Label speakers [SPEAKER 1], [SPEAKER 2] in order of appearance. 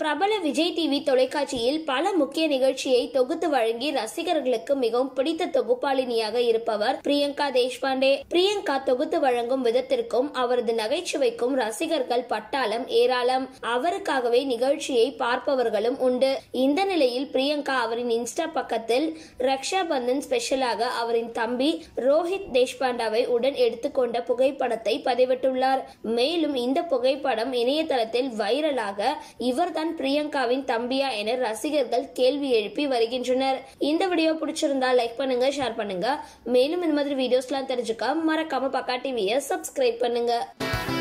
[SPEAKER 1] பிரபல விஜய் டிவி தொலைக்காட்சியில் பல முக்கிய நிகழ்ச்சியை தொகுத்து வழங்கி ரசிகர்களுக்கு மிகவும் பிடித்த தொகுப்பாளினியாக இருப்பவர் பிரியங்கா தேஷ்பாண்டே பிரியங்கா தொகுத்து வழங்கும் விதத்திற்கும் அவரது நகைச்சுவைக்கும் ரசிகர்கள் பட்டாளம் ஏராளம் அவருக்காகவே நிகழ்ச்சியை பார்ப்பவர்களும் உண்டு இந்த நிலையில் பிரியங்கா அவரின் இன்ஸ்டா பக்கத்தில் ரக்ஷா பந்தன் ஸ்பெஷலாக அவரின் தம்பி ரோஹித் தேஷ்பாண்டாவை உடன் எடுத்துக்கொண்ட புகைப்படத்தை பதிவிட்டுள்ளார் மேலும் இந்த புகைப்படம் இணையதளத்தில் வைரலாக இவர்தான் பிரியங்காவின் தம்பியா என ரசிகர்கள் கேள்வி எழுப்பி வருகின்றனர் இந்த வீடியோ பிடிச்சிருந்தா லைக் பண்ணுங்க ஷேர் பண்ணுங்க மேலும் இந்த மாதிரி வீடியோஸ்லாம் தெரிஞ்சுக்க மறக்காம பக்கா டிவியை சப்ஸ்கிரைப் பண்ணுங்க